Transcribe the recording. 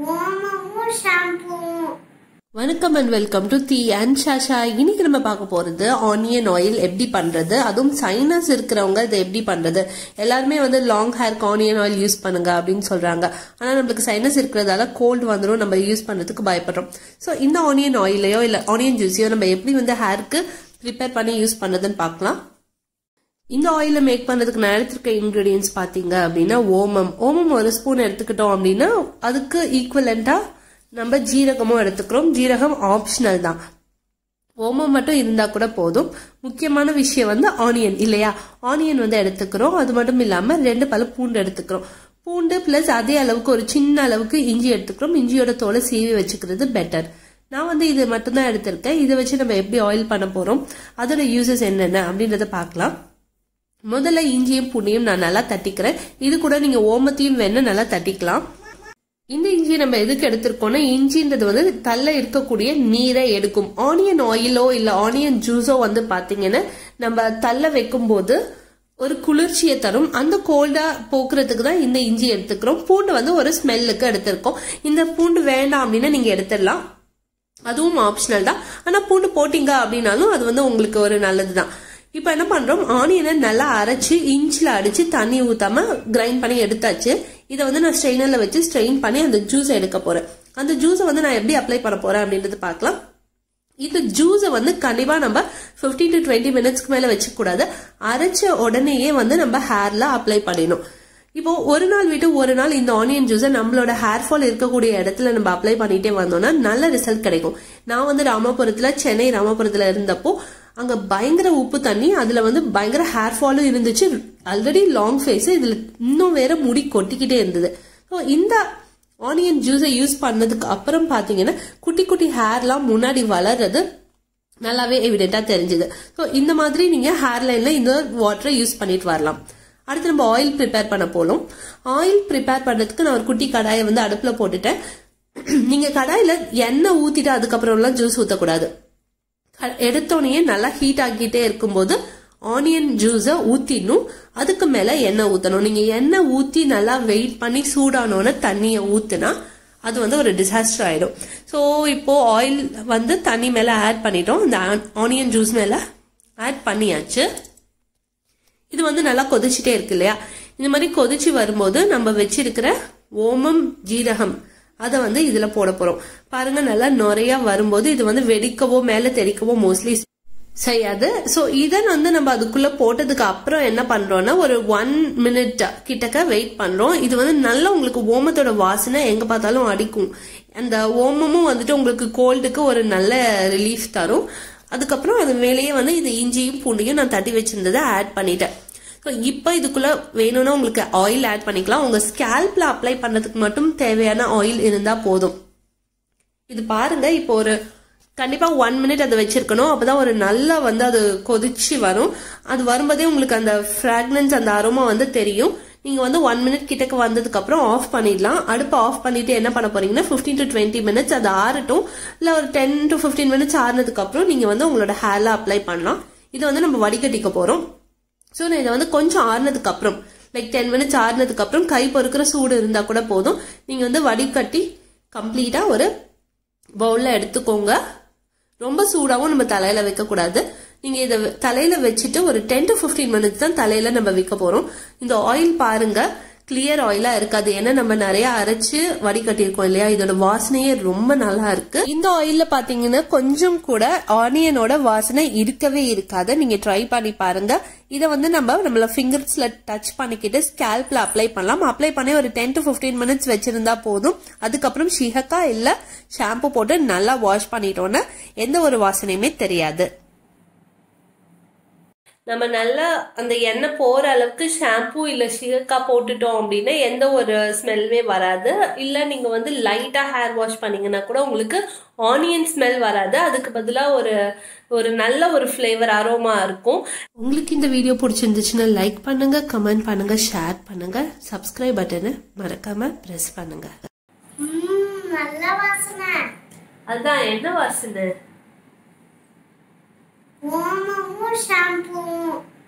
ஓமமும் ஷாம்புவும் வணக்கம் and welcome to the and Shasha இன்னைக்கு நம்ம பார்க்க போறது ஆனியன் ஆயில் எப்படி பண்றது அதுவும் சைனஸ் இருக்கிறவங்க இதை எப்படி பண்றது எல்லாருமே வந்து லாங் ஹேர்க்கு ஆனியன் ஆயில் யூஸ் பண்ணுங்க அப்படின்னு சொல்றாங்க ஆனா நம்மளுக்கு சைனஸ் இருக்கிறதால கோல்டு வந்துடும் நம்ம யூஸ் பண்றதுக்கு பயப்படுறோம் ஸோ இந்த ஆனியன் ஆயிலையோ இல்ல ஆனியன் ஜூஸையோ நம்ம எப்படி வந்து ஹேருக்கு ப்ரிப்பேர் பண்ணி யூஸ் பண்ணதுன்னு பார்க்கலாம் இந்த ஆயில மேக் பண்ணதுக்கு நான் எடுத்திருக்க இன்கிரீடியன்ஸ் பாத்தீங்க அப்படின்னா ஓமம் ஓமம் ஒரு ஸ்பூன் எடுத்துக்கிட்டோம் அப்படின்னா அதுக்கு ஈக்குவலண்டா நம்ம ஜீரகமும் எடுத்துக்கிறோம் ஜீரகம் ஆப்ஷனல் தான் ஓமம் மட்டும் இருந்தா கூட போதும் முக்கியமான விஷயம் வந்து ஆனியன் இல்லையா ஆனியன் வந்து எடுத்துக்கிறோம் அது மட்டும் இல்லாம ரெண்டு பல பூண்டு எடுத்துக்கிறோம் பூண்டு பிளஸ் அதே அளவுக்கு ஒரு சின்ன அளவுக்கு இஞ்சி எடுத்துக்கிறோம் இஞ்சியோட தோலை சீவி வச்சுக்கிறது பெட்டர் நான் வந்து இது மட்டும்தான் எடுத்திருக்கேன் இதை வச்சு நம்ம எப்படி ஆயில் பண்ண போறோம் அதோட யூசஸ் என்னென்ன அப்படின்றத பார்க்கலாம் முதல்ல இஞ்சியும் பூண்டையும் நான் நல்லா தட்டிக்கிறேன் இது கூட நீங்க ஓமத்தையும் வேணா நல்லா தட்டிக்கலாம் இந்த இஞ்சியை நம்ம எதுக்கு எடுத்திருக்கோம்னா இஞ்சின்றது வந்து தள்ள இருக்கக்கூடிய நீரை எடுக்கும் ஆனியன் ஆயிலோ இல்ல ஆனியன் ஜூஸோ வந்து பாத்தீங்கன்னா நம்ம தள்ள வைக்கும் போது ஒரு குளிர்ச்சியை தரும் அந்த கோல்டா போக்குறதுக்கு தான் இந்த இஞ்சி எடுத்துக்கிறோம் பூண்டு வந்து ஒரு ஸ்மெல்லுக்கு எடுத்திருக்கோம் இந்த பூண்டு வேண்டாம் அப்படின்னா நீங்க எடுத்துடலாம் அதுவும் ஆப்ஷனல் தான் ஆனா பூண்டு போட்டீங்க அப்படின்னாலும் அது வந்து உங்களுக்கு ஒரு நல்லது தான் இப்போ என்ன பண்றோம் ஆனியனை நல்லா அரைச்சு இன்ச்சில் அடிச்சு தண்ணி ஊத்தாம கிரைண்ட் பண்ணி எடுத்தாச்சு இதை வந்து நான் ஸ்ட்ரெயினர்ல வச்சு ஸ்ட்ரெயின் பண்ணி அந்த ஜூஸை எடுக்க போறேன் அந்த ஜூஸை வந்து நான் எப்படி அப்ளை பண்ண போறேன் அப்படின்றது பார்க்கலாம் இந்த ஜூஸை வந்து கண்டிப்பா நம்ம பிப்டீன் டு டுவெண்ட்டி மினிட்ஸ்க்கு மேல வச்சுக்க கூடாது அரைச்ச உடனேயே வந்து நம்ம ஹேர்ல அப்ளை பண்ணிடணும் இப்போ ஒரு நாள் விட்டு ஒரு நாள் இந்த ஆனியன் ஜூஸை நம்மளோட ஹேர் ஃபால் இருக்கக்கூடிய இடத்துல நம்ம அப்ளை பண்ணிட்டே வந்தோம்னா நல்ல ரிசல்ட் கிடைக்கும் நான் வந்து ராமபுரத்துல சென்னை ராமபுரத்துல இருந்தப்போ அங்க பயங்கர உப்பு தண்ணி அதுல வந்து பயங்கர ஹேர் ஃபாலும் இருந்துச்சு ஆல்ரெடி லாங் ஃபேஸ் இதுல இன்னும் வேற முடி கொட்டிக்கிட்டே இருந்தது ஸோ இந்த ஆனியன் ஜூஸை யூஸ் பண்ணதுக்கு அப்புறம் பாத்தீங்கன்னா குட்டி குட்டி ஹேர்லாம் முன்னாடி வளர்றது நல்லாவே எவிடென்டா தெரிஞ்சுது ஸோ இந்த மாதிரி நீங்க ஹேர் லைன்ல இந்த வாட்டரை யூஸ் பண்ணிட்டு வரலாம் அடுத்து நம்ம ஆயில் ப்ரிப்பேர் பண்ண போலும் ஆயில் ப்ரிப்பேர் பண்றதுக்கு நான் ஒரு குட்டி கடாயை வந்து அடுப்புல போட்டுட்டேன் நீங்க கடாயில எண்ணெய் ஊத்திட்டு அதுக்கப்புறம்லாம் ஜூஸ் ஊத்தக்கூடாது எடுத்தோடனே நல்லா ஹீட் ஆகிட்டே இருக்கும்போது ஆனியன் ஜூஸை ஊத்திடணும் அதுக்கு மேல எண்ணெய் ஊத்தணும் நீங்க எண்ணெய் ஊத்தி நல்லா வெயிட் பண்ணி சூடானோன்னு தண்ணியை ஊத்துனா அது வந்து ஒரு டிசாஸ்டர் ஆயிடும் ஸோ இப்போ ஆயில் வந்து தண்ணி மேல ஆட் பண்ணிட்டோம் இந்த ஆனியன் ஜூஸ் மேல ஆட் பண்ணியாச்சு இது வந்து நல்லா கொதிச்சுட்டே இருக்கு இல்லையா இந்த மாதிரி கொதிச்சு வரும்போது நம்ம வச்சிருக்கிற ஓமம் ஜீரகம் அதை வந்து இதுல போட போறோம் பாருங்க நல்லா நிறைய வரும்போது இது வந்து வெடிக்கவோ மேல தெறிக்கவோ மோஸ்ட்லி செய்யாது சோ இதை வந்து நம்ம அதுக்குள்ள போட்டதுக்கு அப்புறம் என்ன பண்றோம்னா ஒரு ஒன் மினிட் கிட்டக்க வெயிட் பண்றோம் இது வந்து நல்லா உங்களுக்கு ஓமத்தோட வாசனை எங்க பார்த்தாலும் அடிக்கும் அந்த ஓமமும் வந்துட்டு உங்களுக்கு கோல்டுக்கு ஒரு நல்ல ரிலீஃப் தரும் அதுக்கப்புறம் அது மேலேயே வந்து இந்த இஞ்சியும் பூண்டையும் நான் தட்டி வச்சிருந்ததை ஆட் பண்ணிட்டேன் ஸோ இப்போ இதுக்குள்ள வேணும்னா உங்களுக்கு ஆயில் ஆட் பண்ணிக்கலாம் உங்க ஸ்கேல்ப்ல அப்ளை பண்ணதுக்கு மட்டும் தேவையான ஆயில் இருந்தா போதும் இது பாருங்க இப்போ ஒரு கண்டிப்பா ஒன் மினிட் அதை வச்சிருக்கணும் அப்பதான் ஒரு நல்லா வந்து அது கொதிச்சு வரும் அது வரும்போதே உங்களுக்கு அந்த ஃப்ராக்னன்ஸ் அந்த அரோமா வந்து தெரியும் நீங்க வந்து ஒன் மினிட் கிட்டக்கு வந்ததுக்கு அப்புறம் ஆஃப் பண்ணிடலாம் அடுப்பு ஆஃப் பண்ணிட்டு என்ன பண்ண போறீங்கன்னா பிப்டீன் டு டுவெண்ட்டி மினிட்ஸ் அது ஆறட்டும் இல்ல ஒரு டென் டு பிப்டீன் மினிட்ஸ் ஆறுனதுக்கு அப்புறம் நீங்க வந்து உங்களோட ஹேர்ல அப்ளை பண்ணலாம் இதை வந்து நம்ம வடிகட்டிக்க போறோம் ஸோ நான் இதை வந்து கொஞ்சம் ஆறுனதுக்கு அப்புறம் லைக் டென் மினிட்ஸ் ஆறுனதுக்கு அப்புறம் கை பொறுக்கிற சூடு இருந்தா கூட போதும் நீங்க வந்து வடிகட்டி கம்ப்ளீட்டா ஒரு பவுல்ல எடுத்துக்கோங்க ரொம்ப சூடாவும் நம்ம தலையில வைக்க கூடாது நீங்க இதை தலையில வச்சுட்டு ஒரு டென் டு பிப்டீன் மினிட்ஸ் தான் தலையில நம்ம வைக்க போறோம் இந்த ஆயில் பாருங்க கிளியர் ஆயிலா இருக்காது ஏன்னா நம்ம நிறைய அரைச்சு வடிகட்டியிருக்கோம் இல்லையா இதோட வாசனையே ரொம்ப நல்லா இருக்கு இந்த ஆயில்ல பாத்தீங்கன்னா கொஞ்சம் கூட ஆனியனோட வாசனை இருக்கவே இருக்காது நீங்க ட்ரை பண்ணி பாருங்க இதை வந்து நம்ம நம்மள ஃபிங்கர்ஸ்ல டச் பண்ணிக்கிட்டு ஸ்கேல்ப்ல அப்ளை பண்ணலாம் அப்ளை பண்ணி ஒரு டென் டு பிப்டீன் மினிட்ஸ் வச்சிருந்தா போதும் அதுக்கப்புறம் ஷிஹக்கா இல்ல ஷாம்பு போட்டு நல்லா வாஷ் பண்ணிட்டோம்னா எந்த ஒரு வாசனையுமே தெரியாது நம்ம நல்லா அந்த எண்ணெய் போற அளவுக்கு ஷாம்பு இல்ல சீகக்கா போட்டுட்டோம் அப்படின்னா எந்த ஒரு ஸ்மெல்லுமே வராது இல்ல நீங்க வந்து லைட்டா ஹேர் வாஷ் பண்ணீங்கன்னா கூட உங்களுக்கு ஆனியன் ஸ்மெல் வராது அதுக்கு பதிலா ஒரு ஒரு நல்ல ஒரு ஃப்ளேவர் அரோமா இருக்கும் உங்களுக்கு இந்த வீடியோ பிடிச்சிருந்துச்சுன்னா லைக் பண்ணுங்க கமெண்ட் பண்ணுங்க ஷேர் பண்ணுங்க சப்ஸ்கிரைப் பட்டனை மறக்காம பிரஸ் பண்ணுங்க ம் நல்ல வாசனை அதுதான் என்ன வாசனை ஓமமும் ஷாம்புவும்